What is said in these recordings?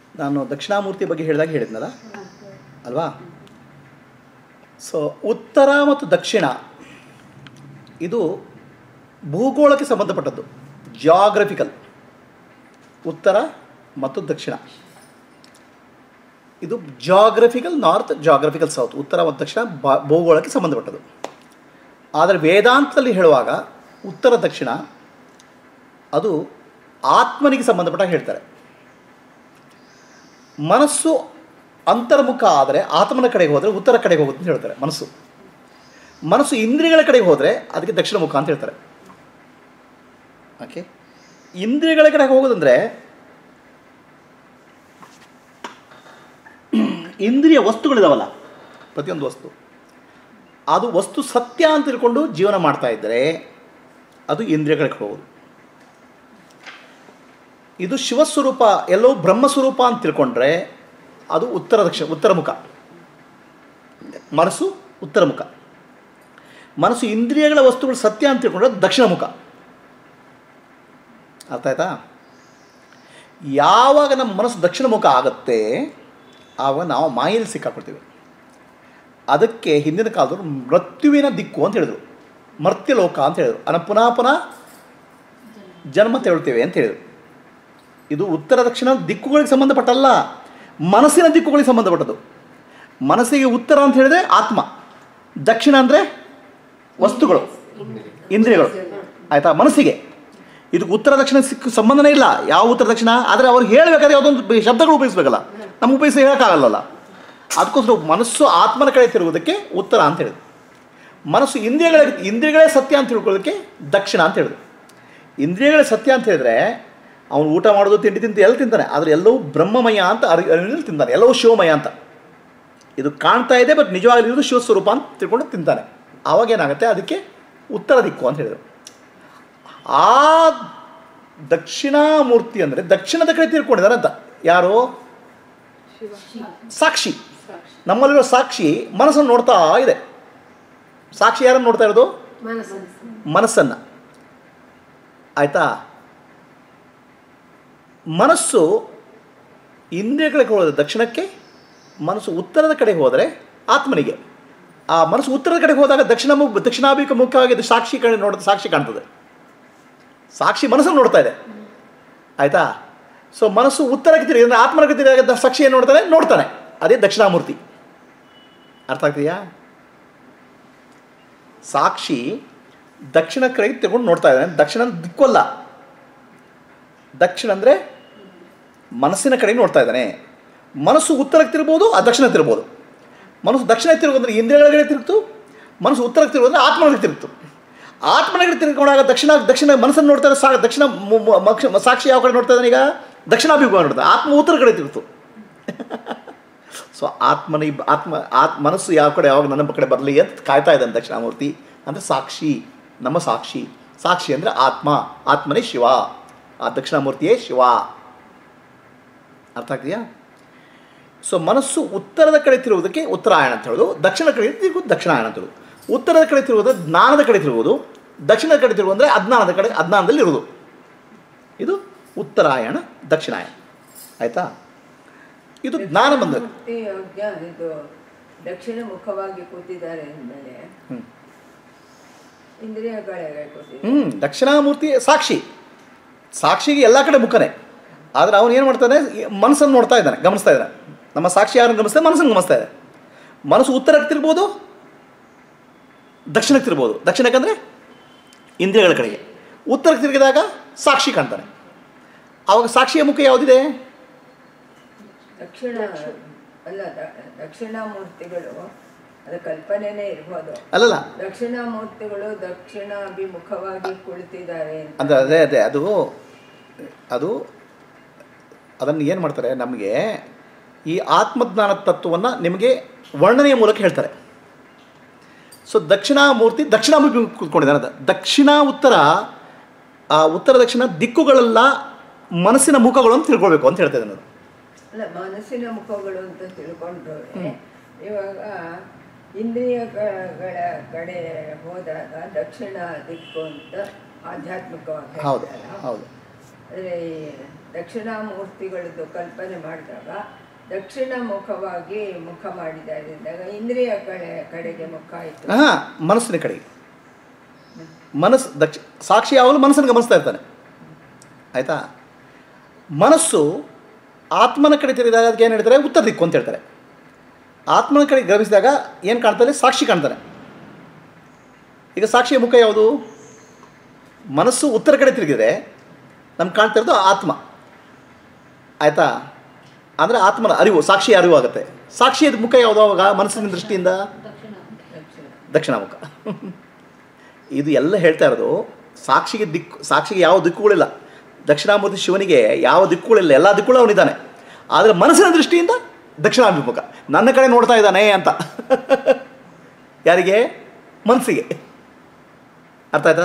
ನಾನು ದಕ್ಷಿಣಾಮೂರ್ತಿ ಬಗ್ಗೆ ಹೇಳಿದಾಗ ಹೇಳಿದ್ನಲ್ಲ ಅಲ್ವಾ ಸೊ ಉತ್ತರ ಮತ್ತು ದಕ್ಷಿಣ ಇದು ಭೂಗೋಳಕ್ಕೆ ಸಂಬಂಧಪಟ್ಟದ್ದು ಜಾಗ್ರಫಿಕಲ್ ಉತ್ತರ ಮತ್ತು ದಕ್ಷಿಣ ಇದು ಜಾಗ್ರಫಿಕಲ್ ನಾರ್ತ್ ಜಾಗ್ರಫಿಕಲ್ ಸೌತ್ ಉತ್ತರ ಮತ್ತು ದಕ್ಷಿಣ ಬಾ ಭೂಗೋಳಕ್ಕೆ ಸಂಬಂಧಪಟ್ಟದ್ದು ಆದರೆ ವೇದಾಂತದಲ್ಲಿ ಹೇಳುವಾಗ ಉತ್ತರ ದಕ್ಷಿಣ ಅದು ಆತ್ಮನಿಗೆ ಸಂಬಂಧಪಟ್ಟ ಹೇಳ್ತಾರೆ ಮನಸ್ಸು ಅಂತರ್ಮುಖ ಆದರೆ ಆತ್ಮನ ಕಡೆಗೆ ಹೋದರೆ ಉತ್ತರ ಕಡೆಗೆ ಹೋಗುತ್ತೆ ಅಂತ ಹೇಳ್ತಾರೆ ಮನಸ್ಸು ಮನಸ್ಸು ಇಂದ್ರಿಯಗಳ ಕಡೆಗೆ ಹೋದರೆ ಅದಕ್ಕೆ ದಕ್ಷಿಣ ಮುಖ ಅಂತ ಹೇಳ್ತಾರೆ ಓಕೆ ಇಂದ್ರಿಯಗಳ ಕಡೆಗೆ ಹೋಗೋದಂದ್ರೆ ಇಂದ್ರಿಯ ವಸ್ತುಗಳಿದಾವಲ್ಲ ಪ್ರತಿಯೊಂದು ವಸ್ತು ಅದು ವಸ್ತು ಸತ್ಯ ಅಂತ ತಿಳ್ಕೊಂಡು ಜೀವನ ಮಾಡ್ತಾ ಇದ್ದರೆ ಅದು ಇಂದ್ರಿಯಗಳಿಗೆ ಹೋಗೋದು ಇದು ಶಿವಸ್ವರೂಪ ಎಲ್ಲೋ ಬ್ರಹ್ಮಸ್ವರೂಪ ಅಂತ ತಿಳ್ಕೊಂಡ್ರೆ ಅದು ಉತ್ತರ ದಕ್ಷಿಣ ಉತ್ತರ ಮುಖ ಮನಸ್ಸು ಉತ್ತರ ಮುಖ ಮನಸ್ಸು ಇಂದ್ರಿಯಗಳ ವಸ್ತುಗಳು ಸತ್ಯ ಅಂತ ತಿಳ್ಕೊಂಡ್ರೆ ಅದು ದಕ್ಷಿಣ ಮುಖ ಅರ್ಥ ಆಯ್ತಾ ಯಾವಾಗ ನಮ್ಮ ಮನಸ್ಸು ದಕ್ಷಿಣ ಮುಖ ಆಗುತ್ತೆ ಆವಾಗ ನಾವು ಮಾಯಲ್ಲಿ ಸಿಕ್ಕಾಕೊಳ್ತೀವಿ ಅದಕ್ಕೆ ಹಿಂದಿನ ಕಾಲದವರು ಮೃತ್ಯುವಿನ ದಿಕ್ಕು ಅಂತ ಹೇಳಿದರು ಮರ್ತ್ಯಲೋಕ ಅಂತ ಹೇಳಿದರು ಅನ್ನ ಪುನಃ ಪುನಃ ಜನ್ಮ ತೆಗೊಳ್ತೇವೆ ಅಂತ ಹೇಳಿದರು ಇದು ಉತ್ತರ ದಕ್ಷಿಣ ದಿಕ್ಕುಗಳಿಗೆ ಸಂಬಂಧಪಟ್ಟಲ್ಲ ಮನಸ್ಸಿನ ದಿಕ್ಕುಗಳಿಗೆ ಸಂಬಂಧಪಟ್ಟದ್ದು ಮನಸ್ಸಿಗೆ ಉತ್ತರ ಅಂತ ಹೇಳಿದ್ರೆ ಆತ್ಮ ದಕ್ಷಿಣ ಅಂದರೆ ವಸ್ತುಗಳು ಇಂದ್ರಿಯಗಳು ಆಯಿತಾ ಮನಸ್ಸಿಗೆ ಇದಕ್ಕೆ ಉತ್ತರ ದಕ್ಷಿಣ ಸಿಕ್ಕ ಸಂಬಂಧನೇ ಇಲ್ಲ ಯಾವ ಉತ್ತರ ದಕ್ಷಿಣ ಆದರೆ ಅವ್ರು ಹೇಳಬೇಕಾದ್ರೆ ಯಾವುದೊಂದು ಬೆ- ಶಬ್ದಗಳು ಉಪಯೋಗಿಸ್ಬೇಕಲ್ಲ ನಮ್ಮ ಉಪಯೋಗಿಸಿ ಹೇಳೋಕ್ಕಾಗಲ್ಲ ಅದಕ್ಕೋಸ್ಕರ ಮನಸ್ಸು ಆತ್ಮನ ಕಡೆ ತಿರುಗೋದಕ್ಕೆ ಉತ್ತರ ಅಂತ ಹೇಳಿದ್ರು ಮನಸ್ಸು ಇಂದ್ರಿಯಗಳ ಇಂದ್ರಿಯಗಳೇ ಸತ್ಯ ಅಂತ ತಿಳ್ಕೊಳ್ಳೋದಕ್ಕೆ ದಕ್ಷಿಣ ಅಂತ ಹೇಳಿದ್ರು ಇಂದ್ರಿಯಗಳೇ ಸತ್ಯ ಅಂತ ಹೇಳಿದ್ರೆ ಅವನು ಊಟ ಮಾಡೋದು ತಿಂಡಿ ತಿಂತ ಎಲ್ಲ ತಿಂತಾನೆ ಆದರೆ ಎಲ್ಲವೂ ಬ್ರಹ್ಮಮಯ ಅಂತ ಅರಿ ಅರಿವಿನಲ್ಲಿ ತಿಂತಾನೆ ಎಲ್ಲವೂ ಶಿವಮಯ ಅಂತ ಇದು ಕಾಣ್ತಾ ಇದೆ ಬಟ್ ನಿಜವಾಗ್ಲೂ ಇರೋದು ಶಿವಸ್ವರೂಪ ಅಂತ ತಿಳ್ಕೊಂಡು ತಿಂತಾನೆ ಆವಾಗ ಏನಾಗುತ್ತೆ ಅದಕ್ಕೆ ಉತ್ತರ ದಿಕ್ಕು ಅಂತ ಹೇಳಿದರು ಆ ದಕ್ಷಿಣಾಮೂರ್ತಿ ಅಂದರೆ ದಕ್ಷಿಣದ ಕಡೆ ತಿಳ್ಕೊಂಡಿದ್ದಾರೆ ಅಂತ ಯಾರು ಸಾಕ್ಷಿ ನಮ್ಮಲ್ಲಿರೋ ಸಾಕ್ಷಿ ಮನಸ್ಸನ್ನು ನೋಡ್ತಾ ಇದೆ ಸಾಕ್ಷಿ ಯಾರನ್ನು ನೋಡ್ತಾ ಇರೋದು ಮನಸ್ಸು ಮನಸ್ಸನ್ನು ಆಯಿತಾ ಮನಸ್ಸು ಇಂದ್ರಿಯಗಳಿಗೆ ಹೋದರೆ ದಕ್ಷಿಣಕ್ಕೆ ಮನಸ್ಸು ಉತ್ತರದ ಕಡೆಗೆ ಹೋದರೆ ಆತ್ಮನಿಗೆ ಆ ಮನಸ್ಸು ಉತ್ತರದ ಕಡೆಗೆ ಹೋದಾಗ ದಕ್ಷಿಣ ಮುಖ ದಕ್ಷಿಣಾಭಿಮುಖ ಮುಖವಾಗಿ ಅದು ಸಾಕ್ಷಿ ಕಡೆ ನೋಡ ಸಾಕ್ಷಿ ಕಾಣ್ತದೆ ಸಾಕ್ಷಿ ಮನಸ್ಸನ್ನು ನೋಡ್ತಾ ಇದೆ ಆಯಿತಾ ಸೊ ಮನಸ್ಸು ಉತ್ತರಕ್ಕೆ ತಿರುಗಿ ಅಂದರೆ ಆತ್ಮನ ಕಡೆ ತಿರುಗಿದಾಗ ಸಾಕ್ಷಿ ಏನು ನೋಡ್ತಾನೆ ನೋಡ್ತಾನೆ ಅದೇ ದಕ್ಷಿಣಾಮೂರ್ತಿ ಅರ್ಥ ಆಗ್ತೀಯಾ ಸಾಕ್ಷಿ ದಕ್ಷಿಣ ಕಡೆಗೆ ತಿರ್ಕೊಂಡು ನೋಡ್ತಾ ಇದ್ದಾನೆ ದಕ್ಷಿಣ ದಿಕ್ಕಲ್ಲ ದಕ್ಷಿಣ ಅಂದರೆ ಮನಸ್ಸಿನ ಕಡೆಗೆ ನೋಡ್ತಾ ಇದ್ದಾನೆ ಮನಸ್ಸು ಉತ್ತರಕ್ಕೆ ತಿರ್ಬೋದು ಆ ದಕ್ಷಿಣ ತಿರ್ಬೋದು ಮನಸ್ಸು ದಕ್ಷಿಣ ತಿರುಗೋದ್ರೆ ಇಂದ್ರಿಯಗಳ ಕಡೆ ತಿರುಗ್ತು ಮನಸ್ಸು ಉತ್ತರಕ್ಕೆ ತಿರುಗೋದ್ರೆ ಆತ್ಮನಿಗೆ ತಿರುಗ್ತು ಆತ್ಮನಿಗೆ ತಿರ್ಕೊಂಡಾಗ ದಕ್ಷಿಣ ದಕ್ಷಿಣ ಮನಸ್ಸನ್ನು ನೋಡ್ತಾರೆ ಸಾ ದಕ್ಷಿಣ ಮು- ಮು- ಮಕ್ಷ- ಸಾಕ್ಷಿ ಯಾವ ಕಡೆ ನೋಡ್ತಾ ಇದ್ದಾನೆ ಈಗ ದಕ್ಷಿಣಾಭಿಮುಖ ನೋಡ್ತಾ ಆತ್ಮ ಉತ್ತರ ಕಡೆ ತಿರುಗ್ತು ಸೊ ಆತ್ಮನ ಇಬ್- ಆತ್ಮ ಆತ್ ಮನಸ್ಸು ಯಾವ ಕಡೆ ಯಾವಾಗ ನನ್ನ ಕಡೆ ಬರಲಿ ಅಂತ ಕಾಯ್ತಾ ಇದ್ದಾನೆ ದಕ್ಷಿಣಾಮೂರ್ತಿ ಅಂದರೆ ಸಾಕ್ಷಿ ನಮ್ಮ ಸಾಕ್ಷಿ ಸಾಕ್ಷಿ ಅಂದರೆ ಆತ್ಮ ಆತ್ಮನೇ ಶಿವ ಆ ದಕ್ಷಿಣಾಮೂರ್ತಿಯೇ ಶಿವ ಅರ್ಥ ಆಗ್ತೀಯಾ ಸೊ ಮನಸ್ಸು ಉತ್ತರದ ಕಡೆ ತಿರುವುದಕ್ಕೆ ಉತ್ತರಾಯಣ ಅಂತ ಹೇಳೋದು ದಕ್ಷಿಣ ಕಡೆ ತಿರುಗೋದು ದಕ್ಷಿಣಾಯಣ ಅಂತ ಹೇಳೋದು ಉತ್ತರದ ಕಡೆ ತಿರುಗೋದು ಜ್ಞಾನದ ಕಡೆ ತಿರುಗೋದು ದಕ್ಷಿಣದ ಕಡೆ ತಿರುಗೋದು ಅಂದರೆ ಅಜ್ಞಾನದ ಕಡೆ ಅಜ್ಞಾನದಲ್ಲಿ ಇರೋದು ಇದು ಉತ್ತರಾಯಣ ದಕ್ಷಿಣಾಯಣ ಆಯಿತಾ ಇದು ಜ್ಞಾನ ಬಂದ ಮೂರ್ತಿ ಯೋಗ್ಯ ಇದು ದಕ್ಷಿಣ ಮುಖವಾಗಿ ಕೂತಿದ್ದಾರೆ ಅಂದಮೇಲೆ ಹ್ಮ್. ಇಂದ್ರಿಯಗಳಿಗೆ ಕೂತಿದ್ದಾರೆ ಹ್ಞೂ ದಕ್ಷಿಣಾಮೂರ್ತಿ ಸಾಕ್ಷಿ ಸಾಕ್ಷಿಗೆ ಎಲ್ಲ ಕಡೆ ಮುಖನೇ ಆದರೆ ಅವನು ಏನು ಮಾಡ್ತಾನೆ ಈ ಮನಸ್ಸನ್ನು ನೋಡ್ತಾ ಇದ್ದಾನೆ ಗಮನಿಸ್ತಾ ಇದ್ದಾನೆ ನಮ್ಮ ಸಾಕ್ಷಿ ಯಾರನ್ನು ಗಮನಿಸ್ತಾನೆ ಮನಸ್ಸನ್ನು ಗಮನಿಸ್ತಾ ಇದೆ ಮನಸ್ಸು ಉತ್ತರಕ್ಕೆ ತಿರ್ಬೋದು ದಕ್ಷಿಣಕ್ಕೆ ತಿರ್ಬೋದು ದಕ್ಷಿಣಕ್ಕೆ ಅಂದರೆ ಇಂದ್ರಿಯಗಳ ಕಡೆಗೆ ಉತ್ತರಕ್ಕೆ ತಿರುಗಿದಾಗ ಸಾಕ್ಷಿ ಕಾಣ್ತಾನೆ ಆವಾಗ ಸಾಕ್ಷಿಯ ಮುಖ ಯಾವುದಿದೆ ದಕ್ಷಿಣ ಅಲ್ಲ ದ- ದಕ್ಷಿಣಾಮೂರ್ತಿಗಳು ಅದು ಕಲ್ಪನೆನೇ ಇರ್ಬೋದು ಅಲ್ಲಲ್ಲ ದಕ್ಷಿಣಾಮೂರ್ತಿಗಳು ದಕ್ಷಿಣಾಭಿಮುಖವಾಗಿ ಕುಳಿತಿದ್ದಾರೆ ಅಂತ ಅಂದರೆ ಅದೇ ಅದೇ ಅದು ಅದು ಅದನ್ನು ಏನು ಮಾಡ್ತಾರೆ ನಮಗೆ ಈ ಆತ್ಮಜ್ಞಾನ ತತ್ವವನ್ನು ನಿಮಗೆ ವರ್ಣನೆಯ ಮೂಲಕ ಹೇಳ್ತಾರೆ ಸೊ ದಕ್ಷಿಣಾಮೂರ್ತಿ ದಕ್ಷಿಣಾಮುಖಿ ಕೂತ್ಕೊಂಡಿದ್ದಾನೆ ಅಂತ ದಕ್ಷಿಣ ಉತ್ತರ ಆ ಉತ್ತರ ದಕ್ಷಿಣ ದಿಕ್ಕುಗಳೆಲ್ಲ ಮನಸ್ಸಿನ ಮುಖಗಳು ಅಂತ ತಿಳ್ಕೊಳ್ಬೇಕು ಅಂತ ಹೇಳ್ತಾ ಇದ್ದಾನೆ ಅದು ಅಲ್ಲ ಮನಸ್ಸಿನ ಮುಖಗಳು ಅಂತ ತಿಳ್ಕೊಂಡ್ರೆ ಇವಾಗ ಇಂದ್ರಿಯಗಳ ಕಡೆ ಹೋದಾಗ ದಕ್ಷಿಣ ದಿಕ್ಕು ಅಂತ ಆಧ್ಯಾತ್ಮಿಕವಾಗಿ ಹೌದು ಹೇಳ್ತಾರೆ. ಹೌದು ಆದರೆ ಈ ದಕ್ಷಿಣಾಮೂರ್ತಿಗಳದ್ದು ಕಲ್ಪನೆ ಮಾಡಿದಾಗ ದಕ್ಷಿಣ ಮುಖವಾಗಿ ಮುಖ ಮಾಡಿದ್ದಾರೆ ಅಂದಾಗ ಇಂದ್ರಿಯ ಕಡೆ ಕಡೆಗೆ ಮುಖ ಆಯಿತು ಹಾಂ ಮನಸ್ಸಿನ ಕಡೆಗೆ ಮನಸ್ಸು ದಕ್ಷ ಸಾಕ್ಷಿ ಯಾವಾಗಲೂ ಮನಸ್ಸನ್ನು ಗಮನಿಸ್ತಾ ಇರ್ತಾನೆ ಆಯಿತಾ ಮನಸ್ಸು ಆತ್ಮನ ಕಡೆ ತಿರುಗಿದಾಗ ಅದಕ್ಕೆ ಏನು ಹೇಳ್ತಾರೆ ಉತ್ತರ ದಿಕ್ಕು ಅಂತ ಹೇಳ್ತಾರೆ ಆತ್ಮನ ಕಡೆ ಗಮನಿಸಿದಾಗ ಏನು ಕಾಣ್ತಾನೆ ಸಾಕ್ಷಿ ಕಾಣ್ತಾನೆ ಈಗ ಸಾಕ್ಷಿಯ ಮುಖ ಯಾವುದು ಮನಸ್ಸು ಉತ್ತರ ಕಡೆ ತಿರುಗಿದ್ರೆ ನಮ್ಗೆ ಕಾಣ್ತಾ ಇರೋದು ಆತ್ಮ ಆಯಿತಾ ಅಂದರೆ ಆತ್ಮನ ಅರಿವು ಸಾಕ್ಷಿಯ ಅರಿವು ಆಗುತ್ತೆ ಸಾಕ್ಷಿಯ ಮುಖ ಯಾವುದು ಅವಾಗ ಮನಸ್ಸಿನ ದೃಷ್ಟಿಯಿಂದ ದಕ್ಷಿಣ ದಕ್ಷಿಣಾಮುಖ ಇದು ಎಲ್ಲ ಹೇಳ್ತಾ ಇರೋದು ಸಾಕ್ಷಿಗೆ ದಿಕ್ಕು ಸಾಕ್ಷಿಗೆ ಯಾವ ದಿಕ್ಕುಗಳಿಲ್ಲ ದಕ್ಷಿಣಾಮೂರ್ತಿ ಶಿವನಿಗೆ ಯಾವ ದಿಕ್ಕುಗಳಿಲ್ಲ ಎಲ್ಲ ದಿಕ್ಕುಗಳು ಅವನಿದ್ದಾನೆ ಆದರೆ ಮನಸ್ಸಿನ ದೃಷ್ಟಿಯಿಂದ ದಕ್ಷಿಣಾಭಿಮುಖ ನನ್ನ ಕಡೆ ನೋಡ್ತಾ ಇದ್ದಾನೆ ಅಂತ ಯಾರಿಗೆ ಮನಸ್ಸಿಗೆ ಅರ್ಥ ಆಯ್ತಾ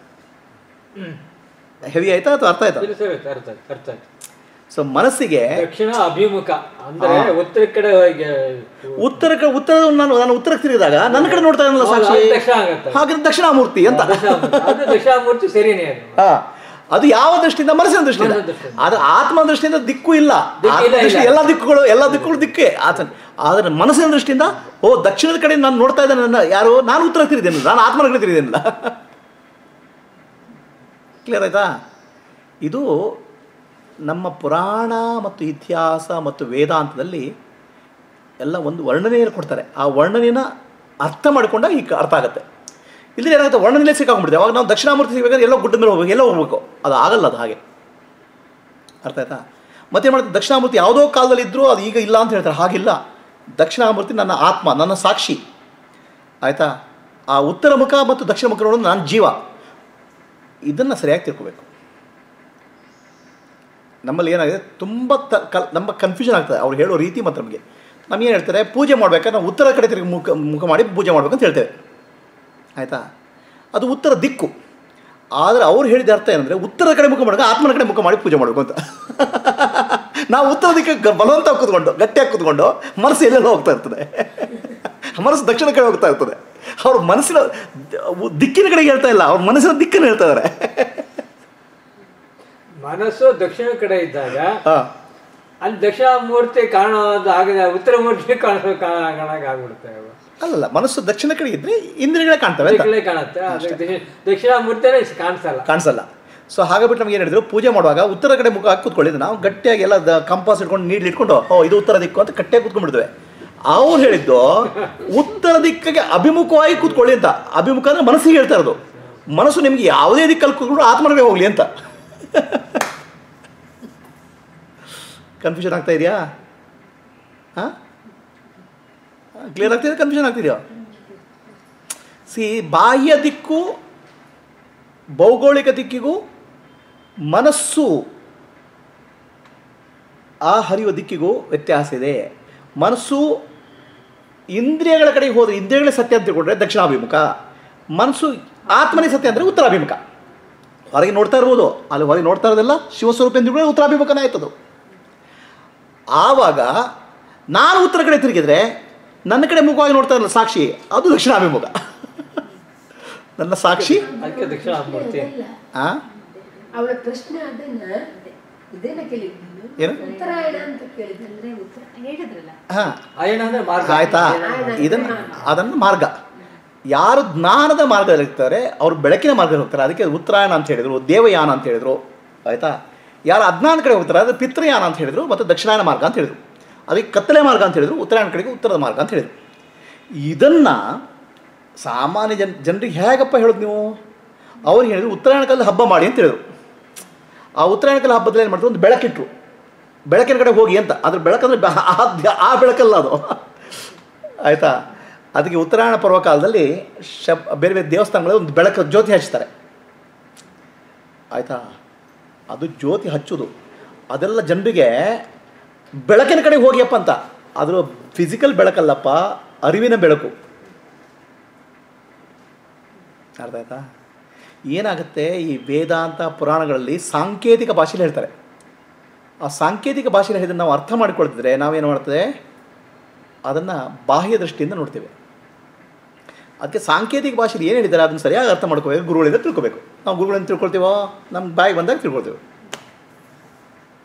ಹೆವಿ ಆಯ್ತಾ ಅಥವಾ ಅರ್ಥ ಆಯ್ತಾ ಇಲ್ಲ ಸರ್ ಅರ್ಥ ಆಯ್ತು ಅರ್ಥ ಆಯ್ತು ಸೊ ಮನಸ್ಸಿಗೆ ದಕ್ಷಿಣ ಅಭಿಮುಖ ಅಂದ್ರೆ ಹಾ. ಉತ್ತರ ಕಡೆ ಹೋಗಿ ಉತ್ತರ ಕ- ಉತ್ತರ ನಾನು ನಾನು ಉತ್ತರಕ್ಕೆ ತಿರುಗಿದಾಗ ನನ್ನ ಕಡೆ ನೋಡ್ತಾ ಇದ್ದಾನಲ್ಲ ಹೌದು, ಸಾಕ್ಷಿ ಅದು ದಕ್ಷಿಣ ಆಗತ್ತೆ. ಹಾಗಾದ್ರೆ ದಕ್ಷಿಣಾಮೂರ್ತಿ ಅಂತ ದಕ್ಷಿಣಾಮೂರ್ತಿ. ಅದು ದಕ್ಷಿಣಾಮೂರ್ತಿ ಸರಿನೇ ಅದು ಹಾ ಅದು ಯಾವ ದೃಷ್ಟಿಯಿಂದ ಮನಸ್ಸಿನ ದೃಷ್ಟಿಯಿಂದ ಮನಸ್ಸಿನ ದೃಷ್ಟಿಯಿಂದ. ಅದು ಆತ್ಮ ದೃಷ್ಟಿಯಿಂದ ದಿಕ್ಕು ಇಲ್ಲ ದಿಕ್ಕು ಆತ್ಮ ಇಲ್ಲ, ದೃಷ್ಟಿ ಇಲ್ಲ. ಎಲ್ಲ ದಿಕ್ಕುಗಳು ಎಲ್ಲ ದಿಕ್ಕುಗಳು ದಿಕ್ಕೇ ಆತನ ಆದರೆ ಮನಸ್ಸಿನ ದೃಷ್ಟಿಯಿಂದ ಓ ದಕ್ಷಿಣದ ಕಡೆ ನಾನು ನೋಡ್ತಾ ಇದ್ದೇನೆ ನನ್ನ ಯಾರು ನಾನು ಉತ್ತರ ತಿರುಗಿದ್ದೇನೆ ನಾನು ಆತ್ಮನ ಕಡೆ ತಿರುಗಿದ್ದೇನಿಲ್ಲ ಕ್ಲಿಯರ್ ಆಯ್ತಾ ಇದು ನಮ್ಮ ಪುರಾಣ ಮತ್ತು ಇತಿಹಾಸ ಮತ್ತು ವೇದಾಂತದಲ್ಲಿ ಎಲ್ಲ ಒಂದು ವರ್ಣನೆಯನ್ನು ಕೊಡ್ತಾರೆ ಆ ವರ್ಣನೆಯನ್ನು ಅರ್ಥ ಮಾಡಿಕೊಂಡಾಗ ಈಗ ಅರ್ಥ ಆಗುತ್ತೆ ಇಲ್ಲಿ ಏನಾಗುತ್ತೆ ವರ್ಣನೆಯಲ್ಲೇ ಸಿಕ್ಕಾಕೊಂಡ್ಬಿಡ್ತೀವಿ ಅವಾಗ ನಾವು ದಕ್ಷಿಣಾಮೂರ್ತಿ ಸಿಗಬೇಕಾದ್ರೆ ಎಲ್ಲೋ ಗುಡ್ಡದ ಮೇಲೆ ಹೋಗ್ಬೇಕು ಎಲ್ಲೋ ಹೋಗ್ಬೇಕು ಅದು ಆಗಲ್ಲ ಅದು ಹಾಗೆ ಅರ್ಥ ಆಯ್ತಾ ಮತ್ತೆ ಮಾಡ್ತಾರೆ ದಕ್ಷಿಣಾಮೂರ್ತಿ ಯಾವುದೋ ಕಾಲದಲ್ಲಿ ಇದ್ದರೂ ಅದು ಈಗ ಇಲ್ಲ ಅಂತ ಹೇಳ್ತಾರೆ ಹಾಗಿಲ್ಲ ದಕ್ಷಿಣಾಮೂರ್ತಿ ನನ್ನ ಆತ್ಮ ನನ್ನ ಸಾಕ್ಷಿ ಆಯಿತಾ ಆ ಉತ್ತರ ಮುಖ ಮತ್ತು ದಕ್ಷಿಣ ಮುಖ ನೋಡೋದು ನನ್ನ ಜೀವ ಇದನ್ನು ಸರಿಯಾಗಿ ತಿಳ್ಕೋಬೇಕು ನಮ್ಮಲ್ಲಿ ಏನಾಗಿದೆ ತುಂಬ ತ ಕಲ್ ನಮ್ಮ ಕನ್ಫ್ಯೂಷನ್ ಆಗ್ತದೆ ಅವ್ರು ಹೇಳೋ ರೀತಿ ಮತ್ತು ನಮಗೆ ನಮಗೇನು ಹೇಳ್ತಾರೆ ಪೂಜೆ ಮಾಡ್ಬೇಕಾದ್ರೆ ನಾವು ಉತ್ತರ ಕಡೆ ತಿರುಗಿ ಮುಖ ಮುಖ ಮಾಡಿ ಪೂಜೆ ಮಾಡ್ಬೇಕಂತ ಹೇಳ್ತೇವೆ ಆಯಿತಾ ಅದು ಉತ್ತರ ದಿಕ್ಕು ಆದರೆ ಅವ್ರು ಹೇಳಿದ ಅರ್ಥ ಏನಂದರೆ ಉತ್ತರ ಕಡೆ ಮುಖ ಮಾಡುವಾಗ ಆತ್ಮನ ಕಡೆ ಮುಖ ಮಾಡಿ ಪೂಜೆ ಮಾಡಬೇಕು ಅಂತ ನಾವು ಉತ್ತರ ದಿಕ್ಕ ಬಲವಂತ ಕೂತ್ಕೊಂಡು ಗಟ್ಟಿಯಾಗಿ ಕೂತ್ಕೊಂಡು ಮನಸ್ಸು ಎಲ್ಲೆಲ್ಲೋ ಹೋಗ್ತಾ ಇರ್ತದೆ ಮನಸ್ಸು ದಕ್ಷಿಣ ಕಡೆ ಹೋಗ್ತಾ ಇರ್ತದೆ ಅವ್ರ ಮನಸ್ಸಿನ ದಿಕ್ಕಿನ ಕಡೆಗೆ ಹೇಳ್ತಾ ಇಲ್ಲ ಅವ್ರ ಮನಸ್ಸಿನ ದಿಕ್ಕನ್ನು ಹೇಳ್ತಾ ಇದ್ದಾರೆ ಮನಸ್ಸು ದಕ್ಷಿಣ ಕಡೆ ಇದ್ದಾಗ ಹಾಂ ಅಲ್ಲಿ ದಕ್ಷಿಣ ಮೂರ್ತಿ ಕಾಣೋದು ಆಗದೆ ಉತ್ತರ ಮೂರ್ತಿ ಕಾಣೋ ಕಾಣಕ್ ಆಗ್ಬಿಡುತ್ತೆ ಅವು. ಅಲ್ಲಲ್ಲ ಮನಸ್ಸು ದಕ್ಷಿಣ ಕಡೆ ಇದ್ರೆ ಇಂದ್ರಿಯಗಳೇ ಕಾಣ್ತವೆ ಅಂತ ಕಡೆ ಕಾಣುತ್ತೆ ಅದಕ್ಕೆ ದಕ್ಷಿಣ- ದಕ್ಷಿಣ ಮೂರ್ತಿನೇ ಕಾಣಿಸಲ್ಲ ಕಾಣಿಸಲ್ಲ ಸೊ ಹಾಗಾಗ್ಬಿಟ್ಟು ನಮ್ಗೆ ಏನು ಹೇಳಿದ್ರು ಪೂಜೆ ಮಾಡುವಾಗ ಉತ್ತರ ಕಡೆ ಮುಖ ಹಾಕಿ ಕೂತ್ಕೊಳ್ಳಿ ನಾವು ಗಟ್ಟಿಯಾಗಿ ಎಲ್ಲ ದ ಕಂಪಾಸ್ ಇಟ್ಕೊಂಡು ನೀಡ್ಲಿ ಇಟ್ಕೊಂಡು ಓ ಇದು ಉತ್ತರ ದಿಕ್ಕು ಅಂತ ಗಟ್ಟಿಯಾಗಿ ಕೂತ್ಕೊಂಡ್ಬಿಡ್ತೇವೆ ಅವ್ರು ಹೇಳಿದ್ದು ಉತ್ತರ ದಿಕ್ಕಿಗೆ ಅಭಿಮುಖವಾಗಿ ಕೂತ್ಕೊಳ್ಳಿ ಅಂತ ಅಭಿಮುಖ ಅಂದ್ರೆ ಮನಸ್ಸಿಗೆ ಹೇಳ್ತಾ ಇರೋದು ಮನಸ್ಸು ನಿಮ್ಗೆ ಯಾವುದೇ ದಿಕ್ಕಲ್ಲಿ ಕೂತ್ಕೊಂಡು ಆತ್ಮನಿಗೆ ಹೋಗ್ಲಿ ಅಂತ ಕನ್ಫ್ಯೂಷನ್ ಆಗ್ತಾ ಇದೆಯಾ ಹಾಂ ಕ್ಲಿಯರ್ ಆಗ್ತಿದೆ ಕನ್ಫ್ಯೂಷನ್ ಆಗ್ತಿದೆಯಾ ಸಿ ಬಾಹ್ಯ ದಿಕ್ಕು ಭೌಗೋಳಿಕ ದಿಕ್ಕಿಗೂ ಮನಸ್ಸು ಆ ಹರಿಯುವ ದಿಕ್ಕಿಗೂ ವ್ಯತ್ಯಾಸ ಇದೆ ಮನಸ್ಸು ಇಂದ್ರಿಯಗಳ ಕಡೆಗೆ ಹೋದರೆ ಇಂದ್ರಿಯಗಳೇ ಸತ್ಯ ಅಂತ ತಿಳ್ಕೊಂಡ್ರೆ ದಕ್ಷಿಣಾಭಿಮುಖ ಮನಸ್ಸು ಆತ್ಮನೇ ಸತ್ಯ ಅಂದರೆ ಉತ್ತರಾಭಿಮುಖ ಹೊರಗೆ ನೋಡ್ತಾ ಇರ್ಬೋದು ಅಲ್ಲಿ ಹೊರಗೆ ನೋಡ್ತಾ ಇರೋದೆಲ್ಲ ಶಿವಸ್ವರೂಪ ಎಂದು ಉತ್ತರಾಭಿಮುಖನೇ ಆಯ್ತದು ಆವಾಗ ನಾನು ಉತ್ತರ ಕಡೆ ತಿರುಗಿದ್ರೆ ನನ್ನ ಕಡೆ ಮುಖವಾಗಿ ನೋಡ್ತಾ ಇರಲ್ಲ ಸಾಕ್ಷಿ ಅದು ದಕ್ಷಿಣಾಭಿಮುಖ ನನ್ನ ಸಾಕ್ಷಿ ಅದಕ್ಕೆ ದಕ್ಷಿಣ ಮೂರ್ತಿ ಆ ಅವಳ ಪ್ರಶ್ನೆ ಅದನ್ನ ಇದೇನ ಕೇಳಿದ್ದು ಏನು ಉತ್ತರಾಯಣ ಅಂತ ಕೇಳಿದ್ದು ಅಂದ್ರೆ ಉತ್ತರ ಹೇಳಿದ್ರಲ್ಲ ಹಾಂ ಅಯನ ಅಂದ್ರೆ ಮಾರ್ಗ ಆಯ್ತಾ ಇದನ್ನು ಅದನ್ನು ಮಾರ್ಗ ಯಾರು ಜ್ಞಾನದ ಮಾರ್ಗದಲ್ಲಿ ಇರ್ತಾರೆ ಅವರು ಬೆಳಕಿನ ಮಾರ್ಗದಲ್ಲಿ ಹೋಗ್ತಾರೆ ಅದಕ್ಕೆ ಉತ್ತರಾಯಣ ಅಂತ ಹೇಳಿದರು ದೇವಯಾನ ಅಂತ ಹೇಳಿದರು ಆಯಿತಾ ಯಾರು ಅಜ್ಞಾನ ಕಡೆ ಹೋಗ್ತಾರೆ ಅದು ಪಿತೃಯಾನ ಅಂತ ಹೇಳಿದರು ಮತ್ತು ದಕ್ಷಿಣಾಯನ ಮಾರ್ಗ ಅಂತ ಹೇಳಿದರು ಅದಕ್ಕೆ ಕತ್ತಲೆ ಮಾರ್ಗ ಅಂತ ಹೇಳಿದರು ಉತ್ತರಾಯಣ ಕಡೆಗೆ ಉತ್ತರದ ಮಾರ್ಗ ಅಂತ ಹೇಳಿದರು ಇದನ್ನು ಸಾಮಾನ್ಯ ಜನ ಜನರಿಗೆ ಹೇಗಪ್ಪ ಹೇಳೋದು ನೀವು ಅವ್ರಿಗೆ ಹೇಳಿದ್ರು ಉತ್ತರಾಯಣ ಕಾಲದ ಹಬ್ಬ ಮಾಡಿ ಅಂತ ಹೇಳಿದರು ಆ ಉತ್ತರಾಯಣ ಕಾಲ ಹಬ್ಬದಲ್ಲಿ ಏನು ಮಾಡ್ತಾರೆ ಒಂದು ಬೆಳಕಿಟ್ರು ಬೆಳಕಿನ ಕಡೆ ಹೋಗಿ ಅಂತ ಅದ್ರ ಬೆಳಕಂದ್ರೆ ಬ- ಆ ದ್ಯ- ಆ ಬೆಳಕಲ್ಲ ಅದು ಆಯಿತಾ ಅದಕ್ಕೆ ಉತ್ತರಾಯಣ ಪರ್ವಕಾಲದಲ್ಲಿ ಶಬ್ ಬೇರೆ ಬೇರೆ ದೇವಸ್ಥಾನಗಳಲ್ಲಿ ಒಂದು ಬೆಳಕು ಜ್ಯೋತಿ ಹಚ್ತಾರೆ ಆಯಿತಾ ಅದು ಜ್ಯೋತಿ ಹಚ್ಚೋದು ಅದೆಲ್ಲ ಜನರಿಗೆ ಬೆಳಕಿನ ಕಡೆ ಹೋಗಿಯಪ್ಪ ಅಂತ ಅದರ ಫಿಸಿಕಲ್ ಬೆಳಕಲ್ಲಪ್ಪ ಅರಿವಿನ ಬೆಳಕು ಅರ್ಥ ಆಯ್ತಾ ಏನಾಗುತ್ತೆ ಈ ವೇದಾಂತ ಪುರಾಣಗಳಲ್ಲಿ ಸಾಂಕೇತಿಕ ಭಾಷೆಯಲ್ಲಿ ಹೇಳ್ತಾರೆ ಆ ಸಾಂಕೇತಿಕ ಭಾಷೆಯಲ್ಲಿ ಹೇಳಿದ್ದನ್ನು ನಾವು ಅರ್ಥ ಮಾಡಿಕೊಳ್ತಿದ್ರೆ ನಾವೇನು ಮಾಡ್ತದೆ ಅದನ್ನು ಬಾಹ್ಯ ದೃಷ್ಟಿಯಿಂದ ನೋಡ್ತೇವೆ ಅದಕ್ಕೆ ಸಾಂಕೇತಿಕ ಭಾಷೆಯಲ್ಲಿ ಏನು ಹೇಳಿದ್ದಾರೆ ಅದನ್ನು ಸರಿಯಾಗಿ ಅರ್ಥ ಮಾಡ್ಕೋಬೇಕು ಗುರುಗಳಿಂದ ತಿಳ್ಕೊಬೇಕು ನಾವು ಗುರುಗಳಿಂದ ತಿಳ್ಕೊಳ್ತೀವೋ ನಮ್ಮ ಬಾಯಿಗೆ ಬಂದಾಗ ತಿಳ್ಕೊಳ್ತೇವೆ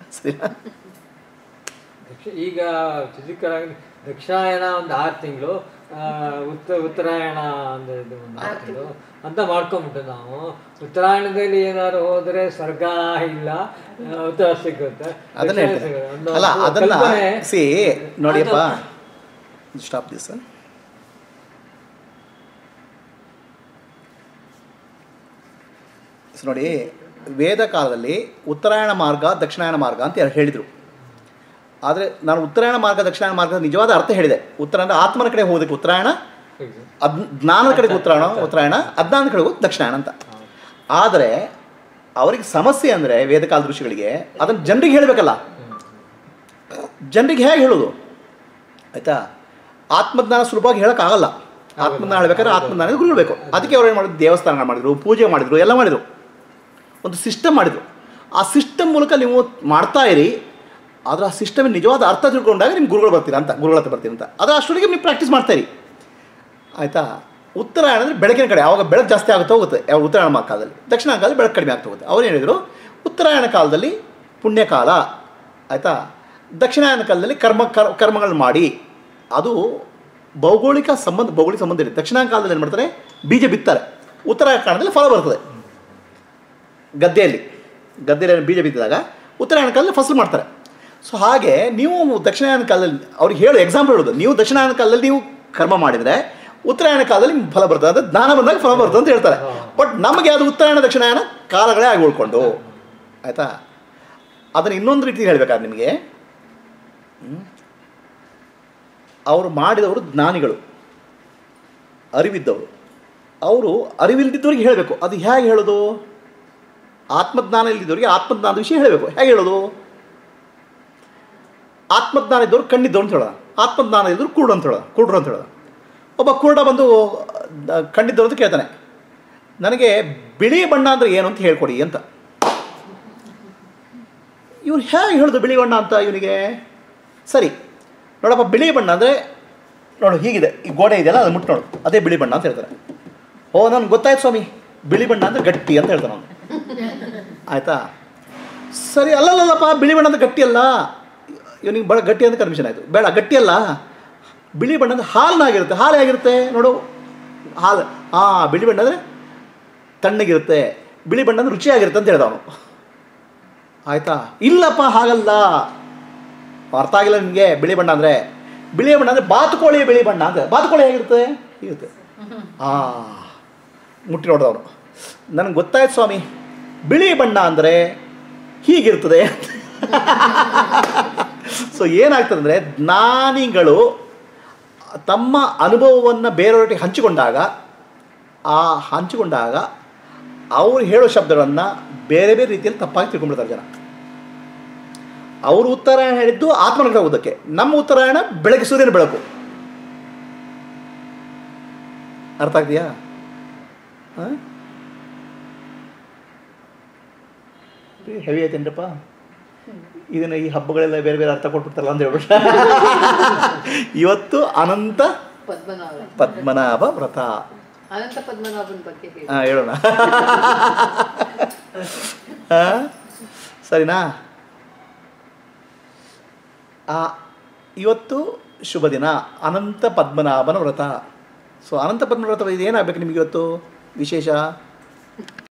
ಸರಿನಾ ದಕ್ಷ- ಈಗ ಫಿಸಿಕಲ್ ದಕ್ಷಾಯನ ಒಂದು ಆರು ತಿಂಗಳು ಉತ್ತರ ಉತ್ತರಾಯಣ ಒಂದು ಇದು ಒಂದು ಆರು ತಿಂಗಳು ಅಂತ ಮಾಡ್ಕೊಂಬಿಟ್ಟು ನಾವು ಉತ್ತರಾಯಣದಲ್ಲಿ ಏನಾದ್ರು ಹೋದ್ರೆ ಸ್ವರ್ಗ ಇಲ್ಲ ಆ, ಉತ್ತರ ಸಿಗುತ್ತೆ ಅದನ್ನ ದಕ್ಷಿಣ ಹೇಳ್ತೇನೆ ಸಿಗುತ್ತೆ. ಒಂದು- ಅಲ್ಲ ಒಂದು ಅದನ್ನ ಕಲ್ಪನೆ- ಸಿ ನೋಡಿಯಪ್ಪ ಸ್ಟಾಪ್ ದಿಸ್ ನೋಡಿ ವೇದ ಕಾಲದಲ್ಲಿ ಉತ್ತರಾಯಣ ಮಾರ್ಗ ದಕ್ಷಿಣಾಯನ ಮಾರ್ಗ ಅಂತ ಎರಡು ಹೇಳಿದರು ಆದರೆ ನಾನು ಉತ್ತರಾಯಣ ಮಾರ್ಗ ದಕ್ಷಿಣಾಯನ ಮಾರ್ಗದ ನಿಜವಾದ ಅರ್ಥ ಹೇಳಿದೆ ಉತ್ತರ ಅಂದರೆ ಆತ್ಮನ ಕಡೆ ಹೋಗೋದಕ್ಕೆ ಉತ್ತರಾಯಣ ಅದ್ ಜ್ಞಾನದ ಕಡೆಗೆ ಉತ್ತರಾಯಣ ಉತ್ತರಾಯಣ ಅಜ್ಞಾನದ ಕಡೆಗೆ ಹೋಗಿ ದಕ್ಷಿಣಾಯನ ಅಂತ ಆದರೆ ಅವರಿಗೆ ಸಮಸ್ಯೆ ಅಂದರೆ ವೇದಕಾಲ ಋಷಿಗಳಿಗೆ ಅದನ್ನು ಜನರಿಗೆ ಹೇಳಬೇಕಲ್ಲ ಜನರಿಗೆ ಹೇಗೆ ಹೇಳೋದು ಆಯಿತಾ ಆತ್ಮಜ್ಞಾನ ಸುಲಭವಾಗಿ ಹೇಳೋಕ್ಕಾಗಲ್ಲ ಆತ್ಮಜ್ಞಾನ ಹೇಳ್ಬೇಕಾದ್ರೆ ಆತ್ಮಜ್ಞಾನ ಗುರು ಬೇಕು ಅದಕ್ಕೆ ಅವ್ರು ಏನು ಮಾಡಿದ್ರು ದೇವಸ್ಥಾನ ಮಾಡಿದ್ರು ಪೂಜೆ ಮಾಡಿದ್ರು ಎಲ್ಲ ಮಾಡಿದರು ಒಂದು ಸಿಸ್ಟಮ್ ಮಾಡಿದರು ಆ ಸಿಸ್ಟಮ್ ಮೂಲಕ ನೀವು ಮಾಡ್ತಾ ಇರಿ ಆದರೆ ಆ ಸಿಸ್ಟಮ್ ನಿಜವಾದ ಅರ್ಥ ತಿಳ್ಕೊಂಡಾಗ ನಿಮ್ಮ ಗುರುಗಳು ಬರ್ತೀರಾ ಅಂತ ಗುರುಗಳ ಹತ್ರ ಬರ್ತೀರಾ ಅಂತ ಅದು ಅಷ್ಟೊಳಗೆ ನೀವು ಪ್ರಾಕ್ಟೀಸ್ ಮಾಡ್ತಾ ಇರಿ ಆಯಿತಾ ಉತ್ತರಾಯಣ ಅಂದರೆ ಬೆಳಕಿನ ಕಡೆ ಆವಾಗ ಬೆಳಕು ಜಾಸ್ತಿ ಆಗುತ್ತಾ ಹೋಗುತ್ತೆ ಯಾವ ಉತ್ತರಾಯಣ ಮಾ- ಕಾಲದಲ್ಲಿ ದಕ್ಷಿಣ ಕಾಲದಲ್ಲಿ ಬೆಳಕು ಕಡಿಮೆ ಆಗ್ತಾ ಹೋಗುತ್ತೆ ಅವ್ರು ಹೇಳಿದರು ಉತ್ತರಾಯಣ ಕಾಲದಲ್ಲಿ ಪುಣ್ಯಕಾಲ ಆಯಿತಾ ದಕ್ಷಿಣಾಯನ ಕಾಲದಲ್ಲಿ ಕರ್ಮ ಕರ್- ಕರ್ಮಗಳು ಮಾಡಿ ಅದು ಭೌಗೋಳಿಕ ಸಂಬಂಧ ಭೌಗೋಳಿಕ ಸಂಬಂಧ ಇದೆ ದಕ್ಷಿಣ ಕಾಲದಲ್ಲಿ ಏನು ಮಾಡ್ತಾರೆ ಬೀಜ ಬಿತ್ತಾರೆ ಉತ್ತರಾಯಣ ಕಾಲದಲ್ಲಿ ಫಲ ಬರ್ತದೆ ಗದ್ದೆಯಲ್ಲಿ ಗದ್ದೆಯಲ್ಲಿ ಬೀಜ ಬಿತ್ತಿದಾಗ ಉತ್ತರಾಯಣ ಕಾಲದಲ್ಲಿ ಫಸಲು ಮಾಡ್ತಾರೆ ಸೊ ಹಾಗೆ ನೀವು ದಕ್ಷಿಣಾಯನ ಕಾಲದಲ್ಲಿ ಅವ್ರಿಗೆ ಹೇಳು ಎಕ್ಸಾಂಪಲ್ ಹೇಳೋದು ನೀವು ದಕ್ಷಿಣಾಯನ ಕಾಲದಲ್ಲಿ ನೀವು ಕರ್ಮ ಮಾಡಿದರೆ ಉತ್ತರಾಯಣ ಕಾಲದಲ್ಲಿ ನಿಮ್ಗೆ ಫಲ ಬರ್ತದೆ ಅಂದರೆ ಜ್ಞಾನ ಬಂದಾಗ ಫಲ ಬರ್ತದೆ ಅಂತ ಹೇಳ್ತಾರೆ ಬಟ್ ನಮಗೆ ಅದು ಉತ್ತರಾಯಣ ದಕ್ಷಿಣಾಯನ ಕಾಲಗಳೇ ಆಗಿ ಉಳ್ಕೊಂಡು ಆಯಿತಾ ಅದನ್ನು ಇನ್ನೊಂದು ರೀತಿ ಹೇಳಬೇಕಾದ್ರೆ ನಿಮಗೆ ಹ್ಮ್? ಅವರು ಮಾಡಿದವರು ಜ್ಞಾನಿಗಳು ಅರಿವಿದ್ದವರು ಅವರು ಅರಿವಿಲ್ದಿದ್ದವ್ರಿಗೆ ಹೇಳಬೇಕು ಅದು ಹೇಗೆ ಹೇಳೋದು ಆತ್ಮಜ್ಞಾನ ಇಲ್ದಿದ್ದವ್ರಿಗೆ ಆತ್ಮಜ್ಞಾನದ ವಿಷಯ ಹೇಳಬೇಕು ಹೇಗೆ ಹೇಳೋದು ಆತ್ಮಜ್ಞಾನ ಇದ್ದವ್ರು ಕಣ್ಣಿದ್ದವ್ರು ಅಂತ ಹೇಳೋಣ ಆತ್ಮಜ್ಞಾನ ಇದ್ದವ್ರು ಕುರುಡು ಅಂತ ಹೇಳೋಣ ಕುರುಡ್ರು ಅಂತ ಹೇಳೋಣ ಒಬ್ಬ ಕುರುಡ ಬಂದು ಆ, ಕಣ್ಣಿದ್ದವ್ರು ಅಂತ ಕೇಳ್ತಾನೆ ನನಗೆ ಬಿಳಿ ಬಣ್ಣ ಅಂದರೆ ಏನು ಅಂತ ಹೇಳ್ಕೊಡಿ ಅಂತ ಇವ್ನು ಹೇಗೆ ಹೇಳೋದು ಬಿಳಿ ಬಣ್ಣ ಅಂತ ಇವನಿಗೆ ಸರಿ ನೋಡಪ್ಪ ಬಿಳಿ ಬಣ್ಣ ಅಂದರೆ ನೋಡು ಹೀಗಿದೆ ಈ ಗೋಡೆ ಇದೆಯಲ್ಲ ಅದು ಮುಟ್ಟು ನೋಡು ಅದೇ ಬಿಳಿ ಬಣ್ಣ ಅಂತ ಹೇಳ್ತಾರೆ ಓ ನನ್ಗೆ ಗೊತ್ತಾಯ್ತು ಸ್ವಾಮಿ ಬಿಳಿ ಬಣ್ಣ ಅಂದರೆ ಗಟ್ಟಿ ಅಂತ ಹೇಳ್ತಾನೆ ಅವನು ಆಯಿತಾ ಸರಿ ಅಲ್ಲಲ್ಲಲ್ಲಪ್ಪ ಬಿಳಿ ಬಣ್ಣ ಅಂದ್ರೆ ಗಟ್ಟಿ ಅಲ್ಲ ಇವನಿಗೆ ಭಾಳ ಗಟ್ಟಿ ಅಂತ ಕನ್ಫ್ಯೂಷನ್ ಆಯಿತು ಬೇಡ ಗಟ್ಟಿ ಅಲ್ಲ ಬಿಳಿ ಬಣ್ಣ ಅಂದ್ರೆ ಹಾಲಿನಾಗಿರುತ್ತೆ ಹಾಲು ಹೇಗಿರುತ್ತೆ ನೋಡು ಹಾಲು ಹಾಂ ಬಿಳಿ ಬಣ್ಣ ಅಂದರೆ ತಣ್ಣಗಿರುತ್ತೆ ಬಿಳಿ ಬಣ್ಣ ಅಂದ್ರೆ ರುಚಿಯಾಗಿರುತ್ತೆ ಅಂತ ಹೇಳ್ದ ಅವನು ಆಯಿತಾ ಇಲ್ಲಪ್ಪ ಹಾಗಲ್ಲ ಅರ್ಥ ಆಗಿಲ್ಲ ನಿಮಗೆ ಬಿಳಿ ಬಣ್ಣ ಅಂದರೆ ಬಿಳಿ ಬಣ್ಣ ಅಂದರೆ ಬಾತುಕೋಳಿಯ ಬಿಳಿ ಬಣ್ಣ ಅಂತ ಬಾತುಕೋಳಿ ಹೇಗಿರುತ್ತೆ ಇರುತ್ತೆ ಹಾಂ ಮುಟ್ಟಿ ನೋಡಿದವನು ನನಗೆ ಗೊತ್ತಾಯ್ತು ಸ್ವಾಮಿ ಬಿಳಿ ಬಣ್ಣ ಅಂದರೆ ಹೀಗಿರ್ತದೆ ಸೊ ಏನಾಗ್ತದೆ ಅಂದರೆ ಜ್ಞಾನಿಗಳು ತಮ್ಮ ಅನುಭವವನ್ನು ಬೇರೆಯವರಿಗೆ ಹಂಚಿಕೊಂಡಾಗ ಆ ಹಂಚಿಕೊಂಡಾಗ ಅವ್ರು ಹೇಳೋ ಶಬ್ದಗಳನ್ನು ಬೇರೆ ಬೇರೆ ರೀತಿಯಲ್ಲಿ ತಪ್ಪಾಗಿ ತಿಳ್ಕೊಂಡ್ಬಿಡ್ತಾರೆ ಜನ ಅವರು ಉತ್ತರಾಯಣ ಹೇಳಿದ್ದು ಆತ್ಮನ ಕಡೆ ಓದಕ್ಕೆ ನಮ್ಮ ಉತ್ತರಾಯಣ ಬೆಳಗ್ಗೆ ಸೂರ್ಯನ ಬೆಳಕು ಅರ್ಥ ಆಗ್ತೀಯಾ ಹೆವಿ ಆಯ್ತೇನ್ರಪ್ಪ ಇದನ್ನು ಈ ಹಬ್ಬಗಳೆಲ್ಲ ಬೇರೆ ಬೇರೆ ಅರ್ಥ ಕೊಟ್ಬಿಡ್ತಾರಲ್ಲ ಅಂತ ಹೇಳ್ಬಿಟ್ಟು ಇವತ್ತು ಅನಂತ ಪದ್ಮನಾಭ ಪದ್ಮನಾಭ ವ್ರತ ಅನಂತ ಪದ್ಮನಾಭನ ಬಗ್ಗೆ ಹೇಳಿ ಹಾಂ ಹೇಳೋಣ ಆ, ಸರಿನಾ ಆ, ಇವತ್ತು ಶುಭ ದಿನ ಅನಂತ ಪದ್ಮನಾಭನ ವ್ರತ ಸೊ ಅನಂತ ಪದ್ಮನಾಭ ವ್ರತ ಇದು ಏನಾಗಬೇಕು ನಿಮಗೆ ಇವತ್ತು ವಿಶೇಷ